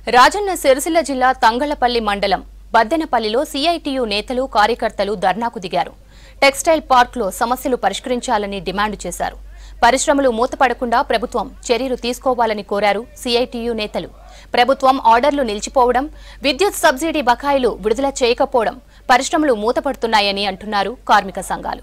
రాజన్న సిరిసిల్ల జిల్లా తంగళ్లపల్లి మండలం బద్దెనపల్లిలో సిఐటియు నేతలు కార్యకర్తలు ధర్నాకు దిగారు టెక్స్టైల్ పార్క్లో సమస్యలు పరిష్కరించాలని డిమాండ్ చేశారు పరిశ్రమలు మూతపడకుండా ప్రభుత్వం చర్యలు తీసుకోవాలని కోరారు సిఐటియు నేతలు ప్రభుత్వం ఆర్డర్లు నిలిచిపోవడం విద్యుత్ సబ్సిడీ బకాయిలు విడుదల చేయకపోవడం పరిశ్రమలు మూతపడుతున్నాయని అంటున్నారు కార్మిక సంఘాలు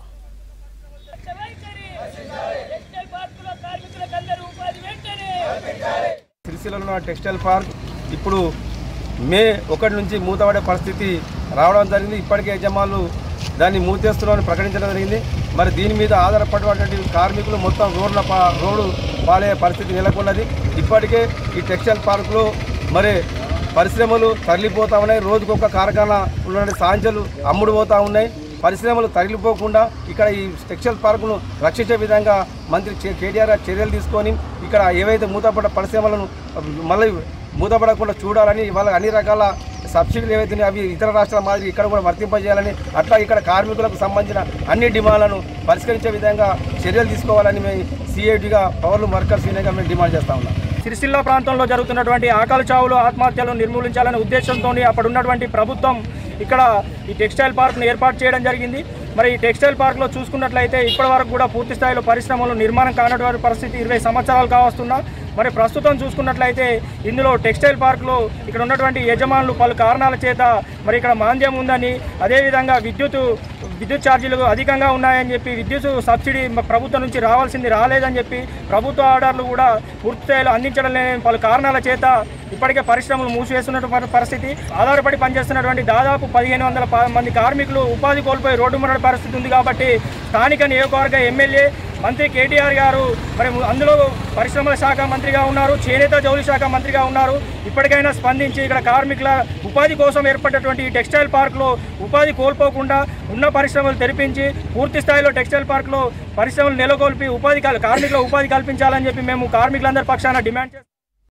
టెక్స్టైల్ పార్కులో కార్మికులకందరూ ఉపాధి వెంటనే సిరిసిల్లలో ఉన్న టెక్స్టైల్ పార్క్ ఇప్పుడు మే ఒకటి నుంచి మూతపడే పరిస్థితి రావడం జరిగింది ఇప్పటికే యజమానులు దాన్ని మూతేస్తున్నామని ప్రకటించడం జరిగింది మరి దీని మీద ఆధారపడినటువంటి కార్మికులు మొత్తం రోడ్ల పా రోడ్డు పాలే పరిస్థితి నెలకొన్నది ఇప్పటికే ఈ టెక్స్టైల్ పార్కులో మరి పరిశ్రమలు తరలిపోతా ఉన్నాయి రోజుకొక కార్ఖానా ఉన్నటువంటి సాంచలు అమ్ముడు పోతా ఉన్నాయి పరిశ్రమలు తరలిపోకుండా ఇక్కడ ఈ టెక్స్టైల్ పార్కును రక్షించే విధంగా మంత్రి కే- కేటీఆర్ గారు చర్యలు తీసుకొని ఇక్కడ ఏవైతే మూతపడ్డ పరిశ్రమలను మళ్ళీ మూతపడకుండా చూడాలని వాళ్ళకి అన్ని రకాల సబ్సిడీలు ఏవైతే ఉన్నాయో అవి ఇతర రాష్ట్రాల మాదిరి ఇక్కడ కూడా వర్తింపజేయాలని అట్లా ఇక్కడ కార్మికులకు సంబంధించిన అన్ని డిమాండ్లను పరిష్కరించే విధంగా చర్యలు తీసుకోవాలని మేము సిఐటిగా పవర్లు వర్కర్స్ యూనియన్గా మేము డిమాండ్ చేస్తా ఉన్నాం సిరిసిల్ల ప్రాంతంలో జరుగుతున్నటువంటి ఆకలి చావులు ఆత్మహత్యలను నిర్మూలించాలనే ఉద్దేశంతో అప్పుడు ఉన్నటువంటి ప్రభుత్వం ఇక్కడ ఈ టెక్స్టైల్ పార్క్ను ఏర్పాటు చేయడం జరిగింది మరి ఈ టెక్స్టైల్ పార్క్లో చూసుకున్నట్లయితే ఇప్పటి వరకు కూడా పూర్తి స్థాయిలో పరిశ్రమలు నిర్మాణం కానటువంటి పరిస్థితి ఇరవై సంవత్సరాలు కావస్తున్నా మరి ప్రస్తుతం చూసుకున్నట్లయితే ఇందులో టెక్స్టైల్ పార్క్లో ఇక్కడ ఉన్నటువంటి యజమానులు పలు కారణాల చేత మరి ఇక్కడ మాంద్యం ఉందని అదేవిధంగా విద్యుత్ విద్యుత్ ఛార్జీలు అధికంగా ఉన్నాయని చెప్పి విద్యుత్ సబ్సిడీ మ- ప్రభుత్వం నుంచి రావాల్సింది రాలేదని చెప్పి ప్రభుత్వ ఆర్డర్లు కూడా పూర్తి స్థాయిలో అందించడం లేని పలు కారణాల చేత ఇప్పటికే పరిశ్రమలు మూసివేస్తున్నటువంటి పరిస్థితి ఆధారపడి పనిచేస్తున్నటువంటి దాదాపు పదిహేను వందల ప- మంది కార్మికులు ఉపాధి కోల్పోయి రోడ్డు మునడి పరిస్థితి ఉంది కాబట్టి స్థానిక నియోజకవర్గ ఎమ్మెల్యే మంత్రి కేటీఆర్ గారు మరి అందులో పరిశ్రమల శాఖ మంత్రిగా ఉన్నారు చేనేత జౌళి శాఖ మంత్రిగా ఉన్నారు ఇప్పటికైనా స్పందించి ఇక్కడ కార్మికుల ఉపాధి కోసం ఏర్పడినటువంటి ఈ టెక్స్టైల్ పార్క్లో ఉపాధి కోల్పోకుండా ఉన్న పరిశ్రమలు తెరిపించి పూర్తి స్థాయిలో టెక్స్టైల్ పార్క్లో పరిశ్రమలు నెలకొల్పి ఉపాధి కల్- కార్మికుల ఉపాధి కల్పించాలని చెప్పి మేము కార్మికులందరి పక్షాన డిమాండ్ చేస్తాం